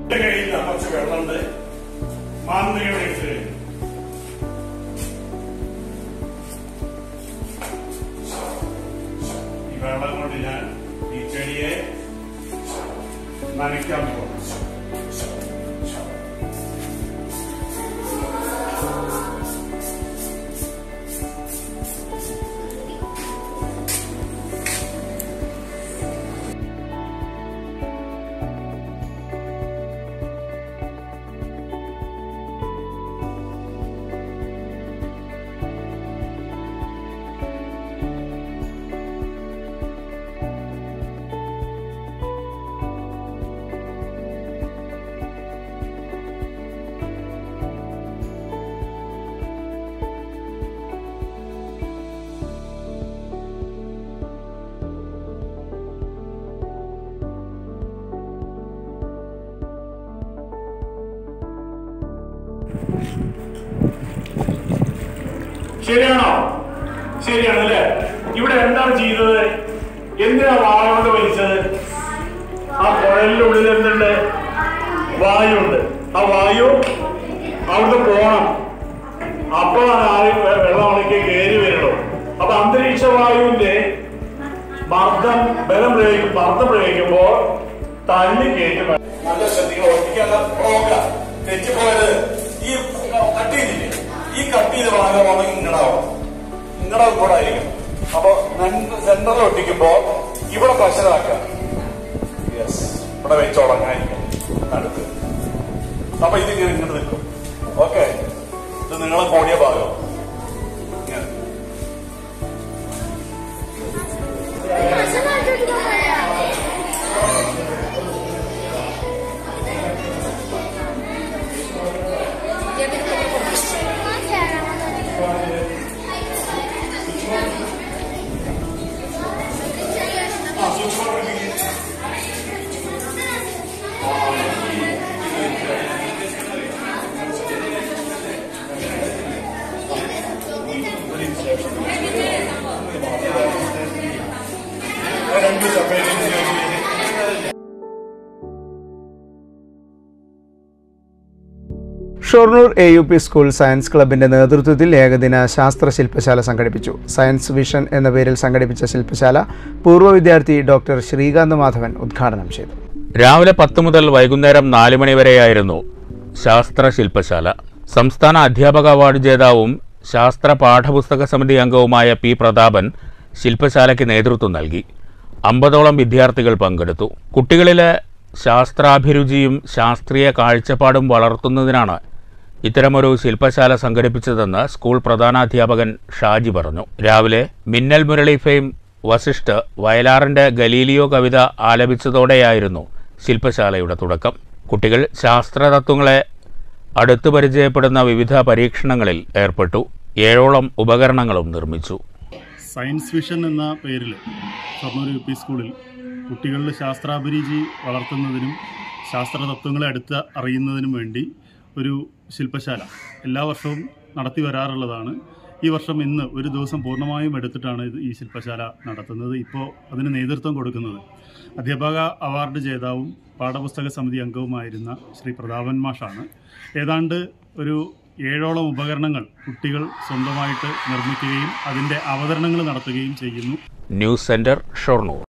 എന്റെ കയ്യിൽ കുറച്ച് വെള്ളമുണ്ട് മാന്ത്രികയുടെ എടുത്ത് കഴിഞ്ഞു ഈ വെള്ളം കൊണ്ട് ഞാൻ ഈ ചെടിയെ നനയ്ക്കാൻ പോകും ശരിയാണോ ശരിയാണ് അല്ലേ ഇവിടെ എന്താണ് ചെയ്തത് എന്തിനാ വായോണ്ട് വലിച്ചത് ആ കുഴലിന്റെ ഉള്ളിൽ എന്തുണ്ട് വായുണ്ട് ആ വായു അവിടുന്ന് പോണം അപ്പോഴാണ് ആരും വെ- വെള്ളം ഉണക്കി കയറി വരുള്ളൂ അപ്പൊ അന്തരീക്ഷ വായുവിന്റെ മർദ്ദം ബലം പ്രയോഗിക്കും മർദ്ദം പ്രയോഗിക്കുമ്പോൾ തള്ളി കയറ്റി വ- നല്ല ശ്രദ്ധിക്കണം ഒറ്റയ്ക്കല്ല പ്രോഗ്രാം തെറ്റിപ്പോയത് ഈ കട്ട് ചെയ്തില്ലേ ഈ കട്ട് ചെയ്ത ഭാഗമാണ് ഇങ്ങടാവും ഇങ്ങടെ കൂടെ ആയിരിക്കും അപ്പൊ സെന്ററിൽ ഒട്ടിക്കുമ്പോ ഇവിടെ പ്രഷറാക്കുക യെസ് ഇവിടെ വെച്ച് ഉടങ്ങായിരിക്കും അടുത്ത് അപ്പൊ ഇതിങ്ങനെ ഇങ്ങോട്ട് നിൽക്കും ഓക്കെ ഇത് നീളം കൂടിയ ഭാഗം ഇങ്ങനെ രണ്ട് separate Shoranur A U P school science ക്ലബിന്റെ നേതൃത്വത്തിൽ ഏകദിന ശാസ്ത്ര ശില്പശാല സംഘടിപ്പിച്ചു സയൻസ് വിഷൻ എന്ന പേരിൽ സംഘടിപ്പിച്ച ശില്പശാല പൂർവ്വ വിദ്യാർത്ഥി ഡോക്ടർ ശ്രീകാന്ത് മാധവൻ ഉദ്ഘാടനം ചെയ്തു രാവിലെ പത്ത് മുതൽ വൈകുന്നേരം നാല് മണി വരെയായിരുന്നു ശാസ്ത്ര ശില്പശാല സംസ്ഥാന അധ്യാപക അവാർഡ് ജേതാവും ശാസ്ത്ര പാഠപുസ്തക സമിതി അംഗവുമായ പി പ്രതാപൻ ശില്പശാലയ്ക്ക് നേതൃത്വം നൽകി അമ്പതോളം വിദ്യാർത്ഥികൾ പങ്കെടുത്തു കുട്ടികളിലെ ശാസ്ത്രാഭിരുചിയും ശാസ്ത്രീയ കാഴ്ചപ്പാടും വളർത്തുന്നതിനാണ് ഇത്തരമൊരു ശില്പശാല സംഘടിപ്പിച്ചതെന്ന് സ്കൂൾ പ്രധാനാധ്യാപകൻ ഷാജി പറഞ്ഞു രാവിലെ മിന്നൽ മുരളി ഫെയിം വസിഷ്ഠ് വയലാറിന്റെ ഗലീലിയോ കവിത ആലപിച്ചതോടെയായിരുന്നു ശില്പശാലയുടെ തുടക്കം കുട്ടികൾ ശാസ്ത്രതത്വങ്ങളെ അടുത്തു പരിചയപ്പെടുന്ന വിവിധ പരീക്ഷണങ്ങളിൽ ഏർപ്പെട്ടു ഏഴോളം ഉപകരണങ്ങളും നിർമ്മിച്ചു സയൻസ് വിഷൻ എന്ന പേരിൽ ഷൊർണൂർ യു പി സ്കൂളിൽ കുട്ടികളുടെ ശാസ്ത്രാഭിരുചി വളർത്തുന്നതിനും ശാസ്ത്ര തത്വങ്ങളെ അടുത്ത് അറിയുന്നതിനും വേണ്ടി ഒരു ശില്പശാല എല്ലാ വർഷവും നടത്തി വരാറുള്ളതാണ് ഈ വർഷം ഇന്ന് ഒരു ദിവസം പൂർണ്ണമായും എടുത്തിട്ടാണ് ഇത് ഈ ശില്പശാല നടത്തുന്നത് ഇപ്പോൾ അതിന് നേതൃത്വം കൊടുക്കുന്നത് അധ്യാപക അവാർഡ് ജേതാവും പാഠപുസ്തക സമിതി അംഗവുമായിരുന്ന ശ്രീ പ്രതാപൻ മാഷാണ് ഏതാണ്ട് ഒരു ഏഴോളം ഉപകരണങ്ങൾ കുട്ടികൾ സ്വന്തമായിട്ട് നിർമ്മിക്കുകയും അതിൻ്റെ അവതരണങ്ങൾ നടത്തുകയും ചെയ്യുന്നു ന്യൂസ് സെന്റർ ഷൊർണൂർ